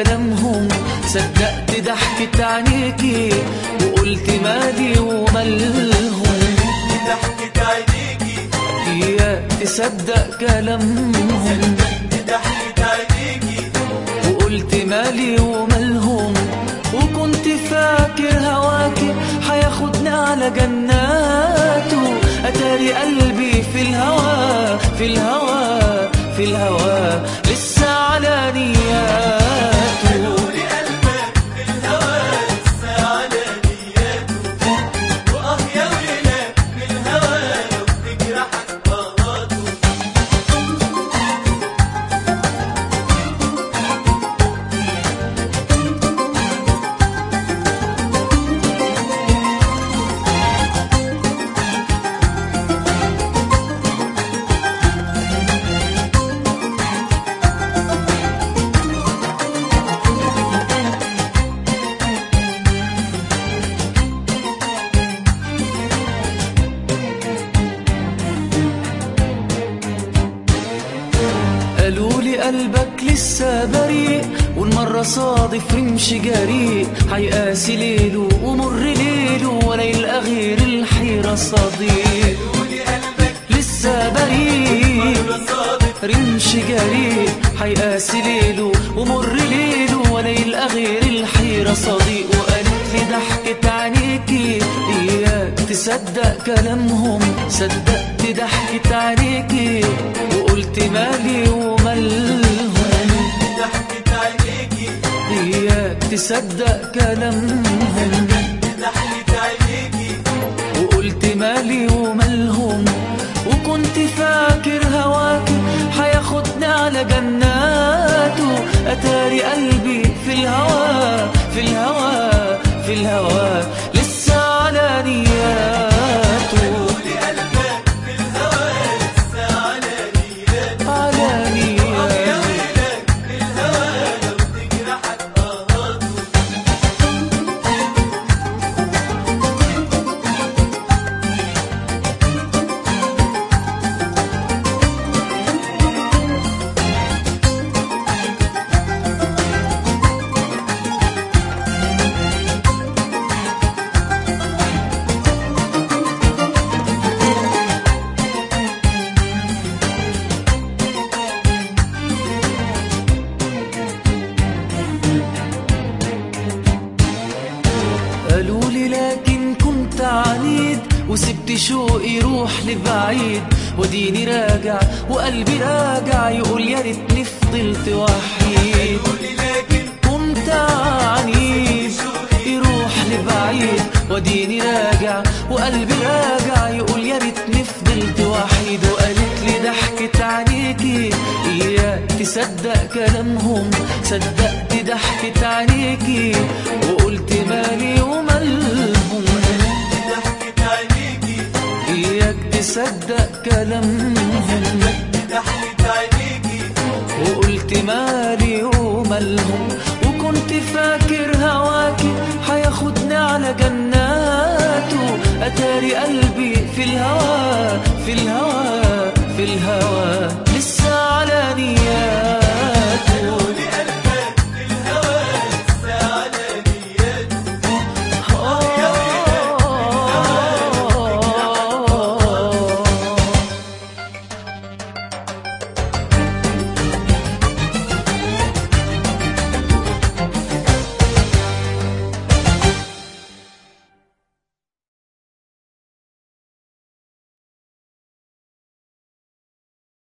كلامهم صدقت ضحكة عينيكي وقلت مالي ومالهم ضحكة عينيكي يا تصدق كلامهم ضحكة عينيكي وقلت مالي ومالهم وكنت فاكر هواكي حياخدني على جناته اتاري قلبي في الهوى في الهوى في الهوى لسه على نياته قولي قلبك في الهوى لسه على نياته واه يا ويلك في الهوى لو تجرحك غلطه قالوا لي قلبك لسه بريء والمرة صادف رمش جريء هيقاسي ليله ومر ليله ولا يلقى غير الحيرة صديق قولي قلبك لسه بريء صادق رمش جريء هيقاسي ليله ومر ليله ولا يلقى غير الحيرة صديق وقالت لي ضحكة عينيكي إياك تصدق كلامهم صدقت ضحكة عينيكي وقلت مالي ومالهم ضحكة عينيكي إياك تصدق كلامهم ضحكة عينيكي وقلت مالي ومالهم وكنت فاكر هواكي حياخدني على جناته اتاري قلبي في الهوى في الهوى في الهوى لسه على نياته قولي قلبك في الهوى لسه على نياته على يا نياته ويلك في الهوى لو تجرحك غلطه قالوا لي لكن كنت عنيد وسبت شوقي يروح لبعيد وديني راجع وقلبي راجع يقول يا ريتني فضلت وحيد قولي لكن كنت عنيد يروح لبعيد وديني راجع وقلبي راجع يقول يا ريتني فضلت وحيد وقالت لي ضحكة عينيكي إياك تصدق كلامهم صدقت ضحكة عينيكي وقلت مالي ومالهم ضحكة عينيكي إياك تصدق كلامهم ضحكة عينيكي وقلت مالي ومالهم وكنت فاكر هواكي حياخدني على جناته اتاري قلبي في الهوى في الهوى في الهوى